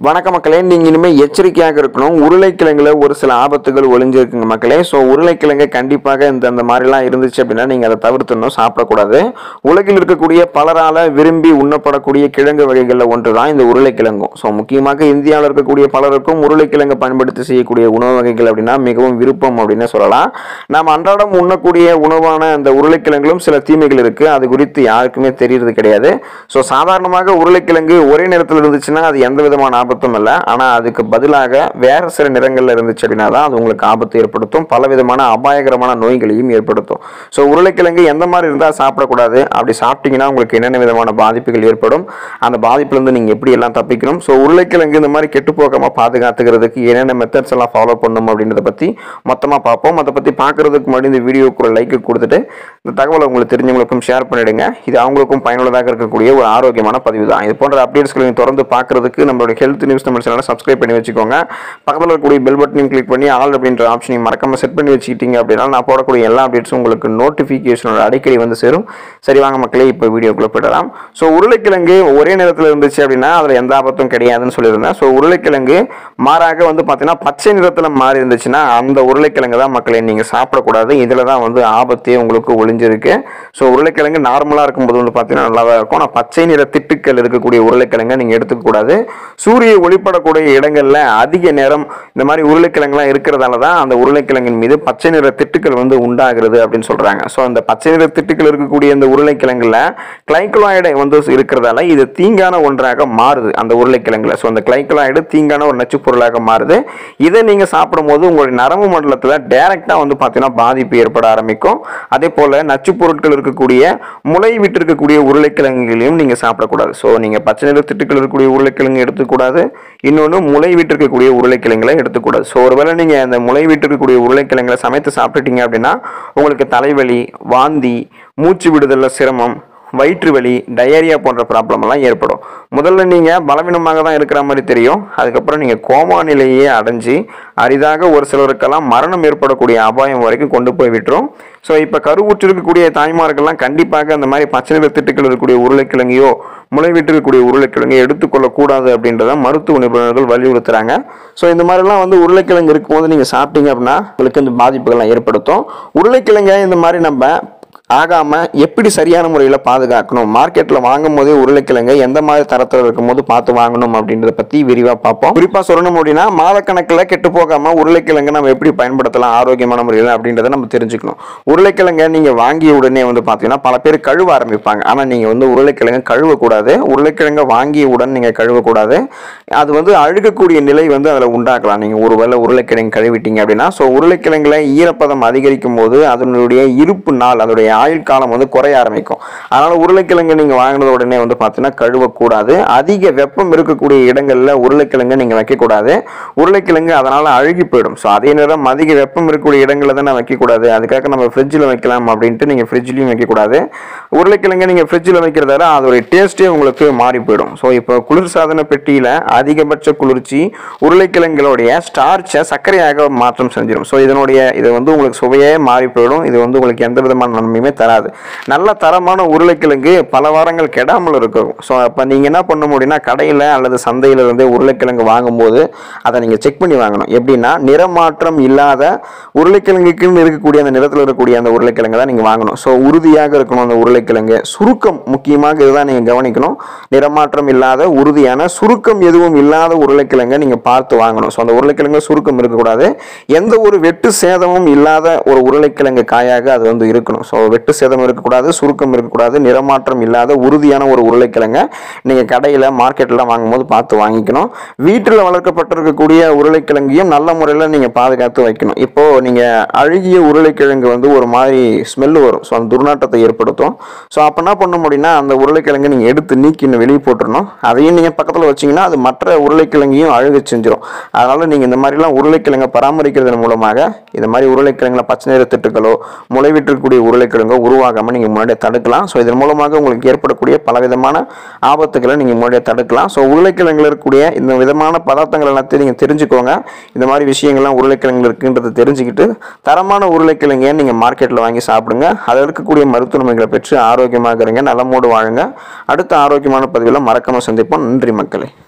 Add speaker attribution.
Speaker 1: வணக்க மக்களே நீங்கள் இனிமேல் எச்சரிக்கையாக இருக்கணும் உருளைக்கிழங்குல ஒரு சில ஆபத்துகள் ஒளிஞ்சிருக்குங்க மக்களே ஸோ உருளைக்கிழங்கு கண்டிப்பாக இந்த அந்த மாதிரிலாம் இருந்துச்சு அப்படின்னா நீங்கள் அதை தவிர்த்துணும் சாப்பிடக்கூடாது உலகில் இருக்கக்கூடிய பலரால் விரும்பி உண்ணப்படக்கூடிய கிழங்கு வகைகளில் ஒன்று தான் இந்த உருளைக்கிழங்கும் ஸோ முக்கியமாக இந்தியாவில் இருக்கக்கூடிய பலருக்கும் உருளைக்கிழங்கு பயன்படுத்தி செய்யக்கூடிய உணவு வகைகள் அப்படின்னா மிகவும் விருப்பம் அப்படின்னு சொல்லலாம் நாம் அன்றாடம் உண்ணக்கூடிய உணவான அந்த உருளைக்கிழங்கிலும் சில தீமைகள் இருக்குது அது குறித்து யாருக்குமே தெரியறது கிடையாது ஸோ சாதாரணமாக உருளைக்கிழங்கு ஒரே நேரத்தில் இருந்துச்சுன்னா அது எந்த விதமான ஆபத்தும் இல்லை ஆனால் அதுக்கு பதிலாக வேறு சில நிறங்களில் இருந்துச்சு அப்படின்னா தான் அது உங்களுக்கு ஆபத்து ஏற்படுத்தும் பல விதமான அபாயகரமான நோய்களையும் ஏற்படுத்தும் ஸோ உருளைக்கிழங்கு எந்த மாதிரி இருந்தால் சாப்பிடக்கூடாது அப்படி சாப்பிட்டீங்கன்னா உங்களுக்கு என்னென்ன விதமான பாதிப்புகள் ஏற்படும் அந்த பாதிப்புலேருந்து நீங்கள் எப்படி எல்லாம் தப்பிக்கணும் ஸோ உருளைக்கிழங்கு இந்த மாதிரி கெட்டு போகாமல் பாதுகாத்துக்கிறதுக்கு என்னென்ன மெத்தட்ஸ் எல்லாம் ஃபாலோ பண்ணணும் அப்படின்றத பற்றி மொத்தமாக பார்ப்போம் அதை பற்றி பார்க்குறதுக்கு முன்னாடி இந்த வீடியோக்கு ஒரு லைக்கு கொடுத்துட்டு இந்த தகவலை உங்களுக்கு தெரிஞ்சவங்களுக்கும் ஷேர் பண்ணிடுங்க இது அவங்களுக்கும் பயனுள்ளதாக இருக்கக்கூடிய ஒரு ஆரோக்கியமான பதிவு தான் இது போன்ற அப்டேட்ஸ்களை நீங்கள் தொடர்ந்து பார்க்குறதுக்கு நம்மளுடைய ஹெல்த் நியூஸ் நம்ம சேனலை சப்ஸ்கிரைப் பண்ணி வச்சுக்கோங்க பக்கத்தில் இருக்கக்கூடிய பெல் பட்டனையும் கிளிக் பண்ணி ஆல் அப்படின்ற ஆப்ஷனையும் மறக்காம செட் பண்ணி வச்சுக்கிட்டீங்க அப்படின்னா நான் போடக்கூடிய எல்லா அப்டேட்ஸும் உங்களுக்கு நோட்டிஃபிகேஷனோட அடிக்கடி வந்து சேரும் சரி வாங்க மக்களே இப்போ வீடியோக்குள்ளே போயிடலாம் ஸோ உருளைக்கிழங்கு ஒரே நேரத்தில் இருந்துச்சு அப்படின்னா அதில் எந்த ஆபத்தும் கிடையாதுன்னு சொல்லியிருந்தேன் ஸோ உருளைக்கிழங்கு மாறாக வந்து பார்த்தீங்கன்னா பச்சை நிறத்தில் மாறி இருந்துச்சுன்னா அந்த உருளைக்கிழங்கு தான் மக்களே நீங்கள் சாப்பிடக்கூடாது இதில் தான் வந்து ஆபத்தே உங்களுக்கு ஒளிஞ்சிருக்கு ஸோ உருளைக்கிழங்கு நார்மலாக இருக்கும்போது வந்து பார்த்தீங்கன்னா நல்லா தான் இருக்கும் ஆனால் பச்சை நிற திட்டுக்கள் இருக்கக்கூடிய உருளைக்கிழங்கை நீங்கள் எடுத்துக்கக்கூடாது சூரிய ஒளிப்படக்கூடிய இடங்களில் அதிக நேரம் இந்த மாதிரி உருளைக்கிழங்குலாம் இருக்கிறதால தான் அந்த உருளைக்கிழங்கின் மீது பச்சை நிற திட்டுக்கள் வந்து உண்டாகிறது அப்படின்னு சொல்கிறாங்க ஸோ அந்த பச்சை நிற திட்டுக்கள் இருக்கக்கூடிய இந்த உருளைக்கிழங்குல கிளைக்கலாய்டு வந்து இருக்கிறதால இது தீங்கான ஒன்றாக மாறுது அந்த உருளைக்கிழங்குல ஸோ அந்த கிளைக்கலாய்டு தீங்கான ஒரு நச்சுப் பொருளாக மாறுது இதை நீங்கள் சாப்பிடும்போது உங்களுடைய நரம்பு மண்டலத்தில் டைரெக்டாக வந்து பார்த்தீங்கன்னா பாதிப்பு ஏற்பட ஆரம்பிக்கும் அதே போல் நச்சுப் பொருட்கள் இருக்கக்கூடிய முளை விட்டு இருக்கக்கூடிய உருளைக்கிழங்குகளையும் நீங்கள் சாப்பிடக்கூடாது ஸோ நீங்கள் பச்சை நிற திட்டுக்கள் இருக்கக்கூடிய உருளைக்கிழங்கு எடுத்துக்கூடாது இன்னொன்று முளை விட்டு இருக்கக்கூடிய உருளைக்கிழங்குகளை எடுத்துக்கூடாது ஸோ ஒருவேளை நீங்கள் அந்த முளை விட்டு இருக்கக்கூடிய உருளைக்கிழங்குகளை சமைத்து சாப்பிட்டுட்டீங்க அப்படின்னா உங்களுக்கு தலைவலி வாந்தி மூச்சு விடுதலில் சிரமம் வயிற்று வலி டயரியா போன்ற ப்ராப்ளம் எல்லாம் ஏற்படும் முதல்ல நீங்கள் பலவீனமாக தான் இருக்கிற மாதிரி தெரியும் அதுக்கப்புறம் நீங்கள் கோமா நிலையே அடைஞ்சு அரிதாக ஒரு சிலருக்கெல்லாம் மரணம் ஏற்படக்கூடிய அபாயம் வரைக்கும் கொண்டு போய் விட்டுரும் ஸோ இப்போ கருவுற்று இருக்கக்கூடிய தாய்மார்கள்லாம் கண்டிப்பாக அந்த மாதிரி பச்சை நிற திட்டுக்கள் இருக்கக்கூடிய உருளைக்கிழங்கையோ முளைவிட்டு இருக்கக்கூடிய உருளைக்கிழங்கை எடுத்துக்கொள்ளக்கூடாது அப்படின்றத மருத்துவ நிபுணர்கள் வலியுறுத்துறாங்க ஸோ இந்த மாதிரிலாம் வந்து உருளைக்கிழங்கு இருக்கும்போது நீங்கள் சாப்பிட்டீங்க அப்படின்னா உங்களுக்கு இந்த பாதிப்புகள்லாம் ஏற்படுத்தும் உருளைக்கிழங்கை இந்த மாதிரி நம்ம ஆகாம எப்படி சரியான முறையில் பாதுகாக்கணும் மார்க்கெட்டில் வாங்கும் போதே உருளைக்கிழங்கு எந்த மாதிரி தரத்தில் இருக்கும்போது பார்த்து வாங்கணும் அப்படின்றத பற்றி விரிவாக பார்ப்போம் குறிப்பாக சொல்லணும் அப்படின்னா மாதக்கணக்கில் கெட்டு போகாமல் உருளைக்கிழங்கு நம்ம எப்படி பயன்படுத்தலாம் ஆரோக்கியமான முறையில் அப்படின்றத நம்ம தெரிஞ்சுக்கணும் உருளைக்கிழங்கை நீங்கள் வாங்கிய உடனே வந்து பார்த்தீங்கன்னா பல பேர் கழுவ ஆரம்பிப்பாங்க ஆனால் நீங்கள் வந்து உருளைக்கிழங்கு கழுவக்கூடாது உருளைக்கிழங்கை வாங்கிய உடன் நீங்கள் கழுவக்கூடாது அது வந்து அழுகக்கூடிய நிலை வந்து அதில் உண்டாக்கலாம் நீங்கள் ஒரு வேளை உருளைக்கிழங்கு கழுவிட்டீங்க அப்படின்னா ஸோ உருளைக்கிழங்குல ஈரப்பதம் அதிகரிக்கும் போது அதனுடைய இருப்பு நாள் அதனுடைய ஆயுள் காலம் வந்து குறைய ஆரம்பிக்கும் அதனால் உருளைக்கிழங்கு நீங்கள் வாங்கினது உடனே வந்து பார்த்தீங்கன்னா கழுவக்கூடாது அதிக வெப்பம் இருக்கக்கூடிய இடங்களில் உருளைக்கிழங்கு நீங்கள் வைக்கக்கூடாது உருளைக்கிழங்கு அதனால் அழுகி போயிடும் ஸோ அதே நேரம் அதிக வெப்பம் இருக்கக்கூடிய இடங்களில் தான் வைக்கக்கூடாது அதுக்காக நம்ம ஃப்ரிட்ஜில் வைக்கலாம் அப்படின்ட்டு நீங்கள் ஃப்ரிட்ஜ்லையும் வைக்கக்கூடாது உருளைக்கிழங்கு நீங்கள் ஃப்ரிட்ஜில் வைக்கிறதால அதோடைய டேஸ்ட்டே உங்களுக்கு மாறி போயிடும் ஸோ இப்போ குளிர்சாதன பெட்டியில் அதிகபட்ச குளிர்ச்சி உருளைக்கிழங்குகளுடைய ஸ்டார்ச்சை சர்க்கரையாக மாற்றம் செஞ்சிடும் ஸோ இதனுடைய இது வந்து உங்களுக்கு சுவையே மாறி போயிடும் இது வந்து உங்களுக்கு எந்த விதமான நன்மையுமே தராது நல்ல தரமான உருளைக்கிழங்கு பல வாரங்கள் கெடாமல் இருக்கும் ஸோ அப்போ நீங்கள் என்ன பண்ண முடியும்னா கடையில் அல்லது சந்தையில் இருந்து உருளைக்கிழங்கு வாங்கும்போது அதை நீங்கள் செக் பண்ணி வாங்கணும் எப்படின்னா நிறமாற்றம் இல்லாத உருளைக்கிழங்குக்குன்னு இருக்கக்கூடிய அந்த நிறத்தில் இருக்கக்கூடிய அந்த உருளைக்கிழங்கு தான் நீங்கள் வாங்கணும் ஸோ உறுதியாக இருக்கணும் அந்த உருளைக்கிழங்கு சுருக்கம் முக்கியமாக இதுதான் நீங்கள் கவனிக்கணும் நிறமாற்றம் இல்லாத உறுதியான சுருக்கம் எதுவும் இல்லாத உருளைக்கிழங்கை நீங்கள் பார்த்து வாங்கணும் ஸோ அந்த உருளைக்கிழங்கு சுருக்கம் இருக்கக்கூடாது எந்த ஒரு வெட்டு சேதமும் இல்லாத ஒரு உருளைக்கிழங்கு காயாக அது வந்து இருக்கணும் ஸோ வெட்டு சேதம் இருக்கக்கூடாது சுருக்கம் இருக்கக்கூடாது நிறமாற்றம் இல்லாத உறுதியான ஒரு உருளைக்கிழங்கை நீங்கள் கடையில் மார்க்கெட்டில் வாங்கும்போது பார்த்து வாங்கிக்கணும் வீட்டில் வளர்க்கப்பட்டிருக்கக்கூடிய உருளைக்கிழங்கையும் நல்ல முறையில் நீங்கள் பாதுகாத்து வைக்கணும் இப்போது நீங்கள் அழுகிய உருளைக்கிழங்கு வந்து ஒரு மாதிரி ஸ்மெல் வரும் ஸோ அந்த துர்நாற்றத்தை ஏற்படுத்தும் ஸோ அப்போ என்ன பண்ண முடியும்னா அந்த உருளைக்கிழங்கு நீங்கள் எடுத்து நீக்கி இன்னும் வெளியே போட்டுறணும் அதையும் நீங்கள் பக்கத்தில் வச்சீங்கன்னா அது மற்ற உருளைக்கிழங்கையும் அழுக செஞ்சிடும் அதனால் நீங்கள் இந்த மாதிரிலாம் உருளைக்கிழங்கை பராமரிக்கிறதன் மூலமாக இந்த மாதிரி உருளைக்கிழங்குல பச்சை நிற திட்டுகளோ முளைவிட்டிருக்கக்கூடிய உருளைக்கிழங்கோ உருவாகாமல் நீங்கள் முன்னாடியே தடுக்கலாம் ஸோ இதன் மூலமாக உங்களுக்கு ஏற்படக்கூடிய பலவிதமான ஆபத்துகளை நீங்கள் முன்னாடியே தடுக்கலாம் ஸோ உருளைக்கிழங்குல இருக்கக்கூடிய இந்த விதமான பதார்த்தங்கள் எல்லாத்தையும் நீங்கள் தெரிஞ்சுக்கோங்க இந்த மாதிரி விஷயங்கள்லாம் உருளைக்கிழங்குல இருக்குன்றதை தெரிஞ்சுக்கிட்டு தரமான உருளைக்கிழங்கையை நீங்கள் மார்க்கெட்டில் வாங்கி சாப்பிடுங்க அதில் இருக்கக்கூடிய மருத்துவ நன்மைகளை பெற்று ஆரோக்கியமாக இருங்க நலமோடு வாழுங்க அடுத்த ஆரோக்கியமான பதிவில் மறக்காம சந்திப்போம் நன்றி மக்களே